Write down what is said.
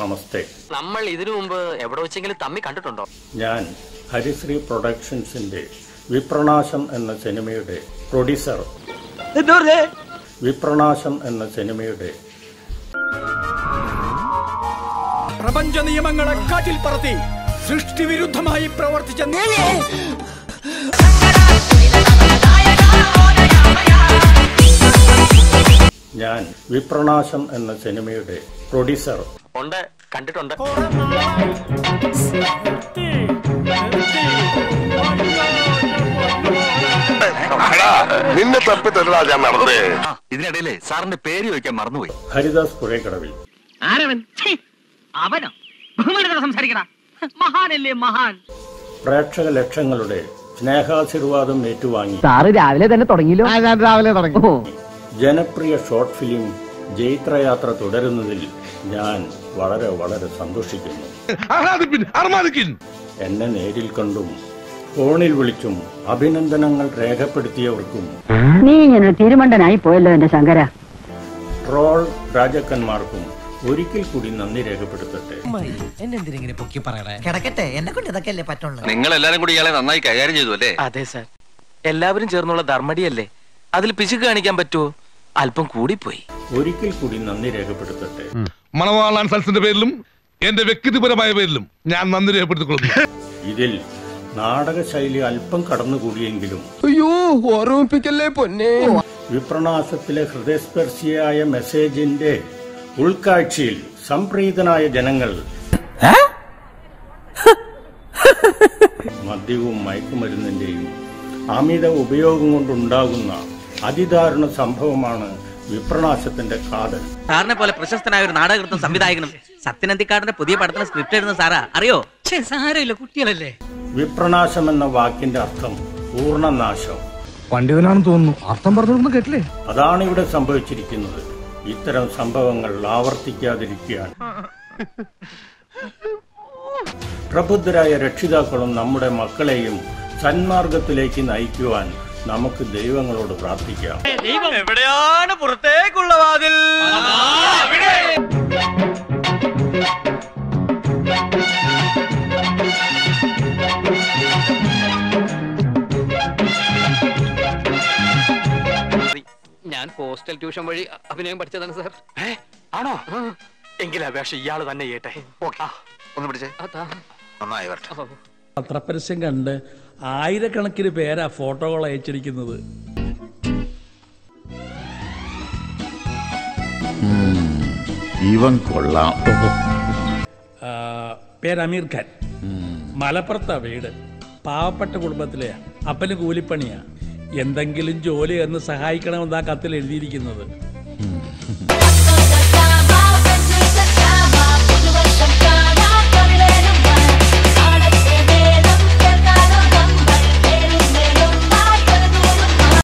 നമസ്തേ നമ്മൾ ഇതിനു മുമ്പ് എവിടെ വെച്ചെങ്കിലും തമ്മി കണ്ടിട്ടുണ്ടോ ഞാൻ ഹരിശ്രീ പ്രൊഡക്ഷൻസിന്റെ വിപ്രണാശം എന്ന സിനിമയുടെ പ്രൊഡ്യൂസർ വിപ്രണാശം എന്ന സിനിമയുടെ പ്രപഞ്ച നിയമങ്ങളെ കാറ്റിൽ പറത്തി സൃഷ്ടി വിരുദ്ധമായി പ്രവർത്തിച്ച നീ ഞാൻ വിപ്രണാശം എന്ന സിനിമയുടെ പ്രൊഡ്യൂസർ ഉണ്ട് കണ്ടിട്ടുണ്ട് നിന്നെ തപ്പിത്തല്ലടാ ഞാൻ നടന്നേ ഇതിനിടയിലെ സാറിന്റെ പേര് ചോദിക്കാൻ മറന്നുപോയി ഹരിദാസ് പുരേക്കടവിൽ ആരവൻ ഛീ, അവനോ ബഹുമാനത്തോടെ സംസാരിക്കടാ മഹാനല്ലേ മഹാൻ പ്രേക്ഷക ലക്ഷങ്ങളുടെ സ്നേഹാശീർവാദം ഏറ്റുവാങ്ങി സാറ് രാവിലെ തന്നെ തുടങ്ങിയല്ലോ രാവിലെ തുടങ്ങി ജനപ്രിയ ഷോർട്ട് ഫിലിം ജൈത്രയാത്ര തുടരുന്നതിൽ ഞാൻ വളരെ വളരെ സന്തോഷിക്കുന്നു എന്നെ നേരിൽ കണ്ടും ഫോണിൽ വിളിച്ചും അഭിനന്ദനങ്ങൾ രേഖപ്പെടുത്തിയവർക്കും നീ ഇങ്ങനെ തിരുമണ്ടനായി പോയല്ലോ എന്റെ ശങ്കര ട്രോൾ രാജാക്കന്മാർക്കും ഒരിക്കൽ കൂടി നന്ദി രേഖപ്പെടുത്തട്ടെ കിടക്കട്ടെ എന്നെ കൊണ്ട് ഇതൊക്കെ അല്ലേ പറ്റുള്ളൂ നിങ്ങൾ എല്ലാരും കൂടി ഇയാളെ നന്നായി കൈകാര്യം ചെയ്തു അല്ലേ അതെ സാർ എല്ലാവരും ചേർന്നുള്ള ധർമ്മടിയല്ലേ അതിൽ പിശുക്ക് കാണിക്കാൻ പറ്റുമോ അല്പം കൂടിപ്പോയി ഒരിക്കൽ കൂടി നന്ദി രേഖപ്പെടുത്തട്ടെ മണവാളാൻ സൽസിന്റെ പേരിലും എന്റെ വ്യക്തിപരമായ പേരിലും ഞാൻ നന്ദി രേഖപ്പെടുത്തിക്കൊള്ളുന്നു ഇതിൽ നാടക ശൈലി അല്പം കടന്നുകൂടിയെങ്കിലും അയ്യോ ഓർമ്മിപ്പിക്കല്ലേ പൊന്നെ വിപ്രണാശത്തിലെ ഹൃദയസ്പർശിയായ മെസ്സേജിന്റെ ഉൾക്കാഴ്ചയിൽ സംപ്രീതനായ ജനങ്ങൾ മദ്യവും മയക്കുമരുന്നിന്റെയും അമിത ഉപയോഗം കൊണ്ടുണ്ടാകുന്ന അതിദാരുണ സംഭവമാണ് വിപ്രണാശത്തിന്റെ കാതൽ സാറിനെ പോലെ പ്രശസ്തനായ ഒരു നാടകൃത്തും സംവിധായകനും സത്യനന്ദിക്കാടിന്റെ പുതിയ പടത്തിന് സ്ക്രിപ്റ്റ് എഴുതുന്ന സാറാ അറിയോ സാരമില്ല കുട്ടികളല്ലേ വിപ്രണാശം എന്ന വാക്കിന്റെ അർത്ഥം പൂർണ്ണനാശം പണ്ഡിതനാണെന്ന് തോന്നുന്നു അർത്ഥം പറഞ്ഞൊന്നും കേട്ടില്ലേ അതാണ് ഇവിടെ സംഭവിച്ചിരിക്കുന്നത് ഇത്തരം സംഭവങ്ങൾ ആവർത്തിക്കാതിരിക്കുകയാണ് പ്രബുദ്ധരായ രക്ഷിതാക്കളും നമ്മുടെ മക്കളെയും സന്മാർഗത്തിലേക്ക് നയിക്കുവാൻ നമുക്ക് ദൈവങ്ങളോട് പ്രാർത്ഥിക്കാം എവിടെയാണ് പുറത്തേക്കുള്ള വാതിൽ ഞാൻ പോസ്റ്റൽ ട്യൂഷൻ വഴി അഭിനയം പഠിച്ചതാണ് സാർ ആണോ എങ്കിൽ അപേക്ഷ ഇയാള് തന്നെ ചെയ്യട്ടെ ഒന്ന് പിടിച്ചേ അതാ നന്നായി വരട്ടെ പത്രപരസ്യം കണ്ട് ആയിരക്കണക്കിന് പേരാ ഫോട്ടോകൾ അയച്ചിരിക്കുന്നത് ഇവൻ കൊള്ളാം ആ, പേര് അമീർ ഖാൻ മലപ്പുറത്താ വീട് പാവപ്പെട്ട കുടുംബത്തിലെ അപ്പന് കൂലിപ്പണിയാ എന്തെങ്കിലും ജോലി എന്ന് സഹായിക്കണമെന്നാ കത്തിൽ എഴുതിയിരിക്കുന്നത്